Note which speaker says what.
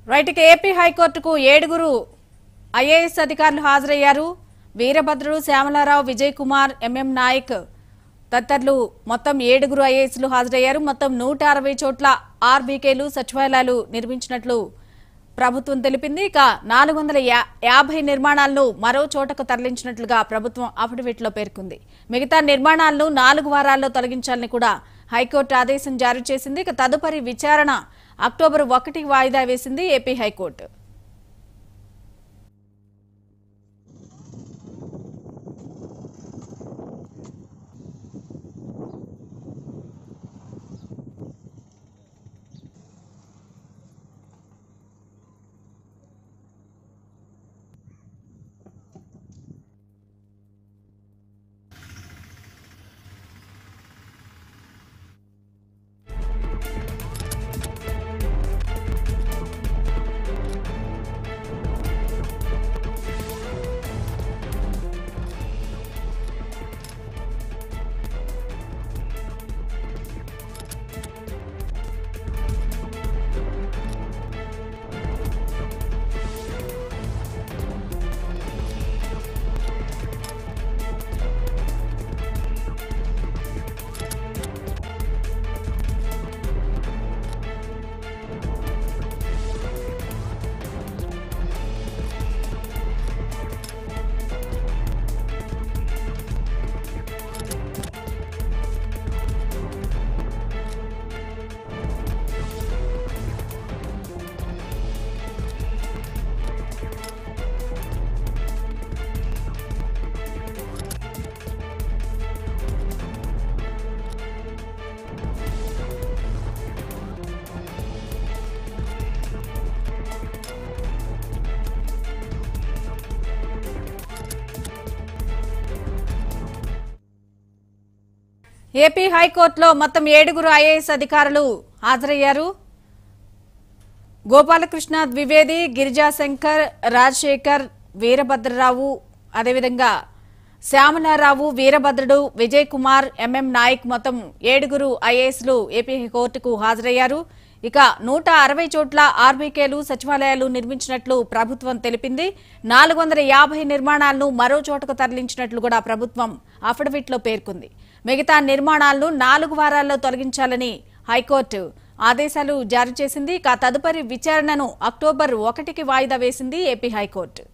Speaker 1: right ఇక AP హైకోర్టుకు ఏడుగురు ఐఏఎస్ అధికారులు హాజరయ్యారు వీరభద్రుడు శ్యామలారావు విజయ్ కుమార్ ఎంఎం నాయక్ తదితరులు మొత్తం ఏడుగురు ఐఏఎస్లు హాజరయ్యారు మొత్తం నూట అరవై చోట్ల ఆర్బీకేలు సచివాలయాలు నిర్మించినట్లు ప్రభుత్వం తెలిపింది ఇక నాలుగు వందల యా- యాభై నిర్మాణాలను మరో చోటకు తరలించినట్లుగా ప్రభుత్వం అఫిడవిట్లో పేర్కొంది మిగతా నిర్మాణాలను నాలుగు వారాల్లో తొలగించాలని కూడా హైకోర్టు ఆదేశం జారీ చేసింది ఇక తదుపరి విచారణ అక్టోబర్ ఒకటికి వాయిదా వేసింది ఏపీ హైకోర్టు ఏపీ హైకోర్టులో మొత్తం ఏడుగురు ఐఏఎస్ అధికారులు హాజరయ్యారు గోపాలకృష్ణ ద్వివేది గిరిజాశంకర్ రాజశేఖర్ వీరభద్రరావు అదేవిధంగా శ్యామలారావు వీరభద్రుడు విజయ్ కుమార్ ఎంఎం నాయక్ మొత్తం ఏడుగురు ఐఏఎస్లు ఏపీ కోర్టుకు హాజరయ్యారు ఇక నూట అరవై చోట్ల ఆర్బీకేలు సచివాలయాలు నిర్మించినట్లు ప్రభుత్వం తెలిపింది నాలుగు వందల యాభై నిర్మాణాలను మరో చోటకు తరలించినట్లు కూడా ప్రభుత్వం అఫిడవిట్లో పేర్కొంది మిగతా నిర్మాణాలను నాలుగు వారాల్లో తొలగించాలని హైకోర్టు ఆదేశాలు జారీ చేసింది ఇక తదుపరి విచారణను అక్టోబర్ ఒకటికి వాయిదా వేసింది ఏపీ హైకోర్టు